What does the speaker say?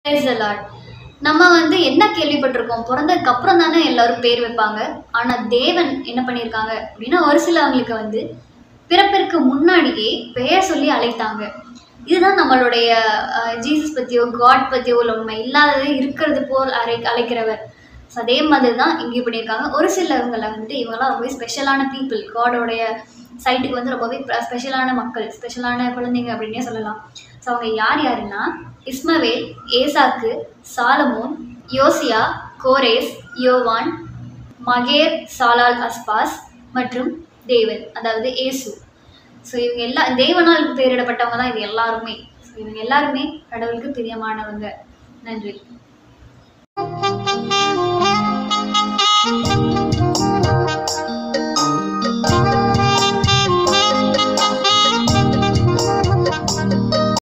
Praise the Lord. நம்ம வந்து என்ன கேள்விப்பட்டிருக்கோம் பிறந்ததுக்கு அப்புறம் தானே எல்லாரும் பேர் வைப்பாங்க ஆனா தேவன் என்ன பண்ணியிருக்காங்க அப்படின்னா ஒரு சிலவங்களுக்கு வந்து பிறப்பிற்கு முன்னாடியே பெயர் சொல்லி அழைத்தாங்க இதுதான் நம்மளுடைய அஹ், ஜீசஸ் பத்தியோ காட் பத்தியோ உள்ள உண்மை இல்லாதது இருக்கிறது போல் அழை அழைக்கிறவர் ஸோ அதே மாதிரி தான் இங்கே பண்ணியிருக்காங்க ஒரு சிலவங்களை வந்து இவங்கெல்லாம் ரொம்பவே ஸ்பெஷலான பீப்புள் காடோடைய சைட்டுக்கு வந்து ரொம்பவே ஸ்பெஷலான மக்கள் ஸ்பெஷலான குழந்தைங்க அப்படின்னே சொல்லலாம் ஸோ அவங்க யார் யாருன்னா இஸ்மவேல் ஏசாக்கு சாலமோன் யோசியா கோரேஸ் யோவான் மகேர் சாலால் அஸ்பாஸ் மற்றும் தேவன் அதாவது ஏசு ஸோ இவங்க எல்லா தேவனால் பெயரிடப்பட்டவங்க தான் இது எல்லாருமே ஸோ இவங்க எல்லாருமே கடவுளுக்கு பிரியமானவங்க நன்றி